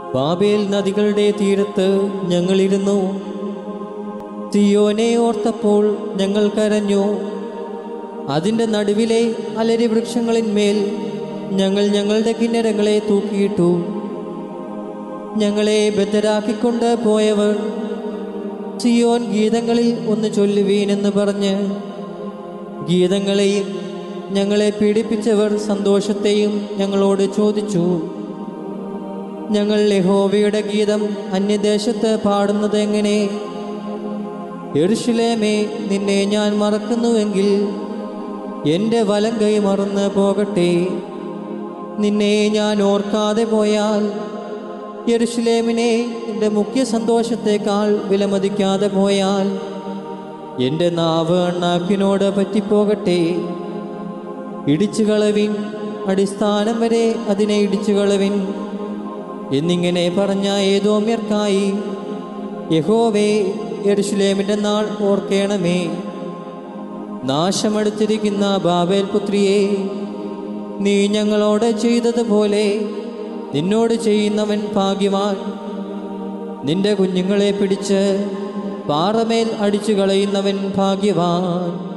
Babel നദികളുടെ തീരത്ത് ഞങ്ങളിരുന്നു സിയോനെ ഓർത്തപ്പോൾ ഞങ്ങൾ കരഞ്ഞു അതിൻ്റെ നടുവിലെ അലരി വൃക്ഷങ്ങളിന്മേൽ ഞങ്ങൾ ഞങ്ങളുടെ കിന്നരങ്ങളെ തൂക്കിയിട്ടു ഞങ്ങളെ ബദ്ധരാക്കിക്കൊണ്ട് പോയവർ സിയോൻ ഗീതങ്ങളിൽ ഒന്ന് ചൊല്ലുവീനെന്ന് പറഞ്ഞ് ഗീതങ്ങളെയും ഞങ്ങളെ പീഡിപ്പിച്ചവർ സന്തോഷത്തെയും ഞങ്ങളോട് ചോദിച്ചു ഞങ്ങൾ യഹോവയുടെ ഗീതം അന്യദേശത്ത് പാടുന്നത് എങ്ങനെ എറുഷുലേമേ നിന്നെ ഞാൻ മറക്കുന്നുവെങ്കിൽ എൻ്റെ വലം കൈ മറന്ന് പോകട്ടെ നിന്നെ ഞാൻ ഓർക്കാതെ പോയാൽ യെരുഷലേമിനെ എൻ്റെ മുഖ്യ സന്തോഷത്തേക്കാൾ വിലമതിക്കാതെ പോയാൽ എൻ്റെ നാവ് അണ്ണാക്കിനോട് പറ്റിപ്പോകട്ടെ ഇടിച്ചു കളവിൻ അടിസ്ഥാനം വരെ അതിനെ ഇടിച്ചു കളവിൻ എന്നിങ്ങനെ പറഞ്ഞ ഏതോമ്യർക്കായി യഹോവേ യെരുഷലേമിൻ്റെ നാൾ ഓർക്കേണമേ നാശമടുത്തിരിക്കുന്ന ബാബേൽ പുത്രിയെ നീ ഞങ്ങളോട് ചെയ്തതുപോലെ നിന്നോട് ചെയ്യുന്നവൻ ഭാഗ്യവാൻ നിന്റെ കുഞ്ഞുങ്ങളെ പിടിച്ച് പാറമേൽ അടിച്ചു കളയുന്നവൻ ഭാഗ്യവാൻ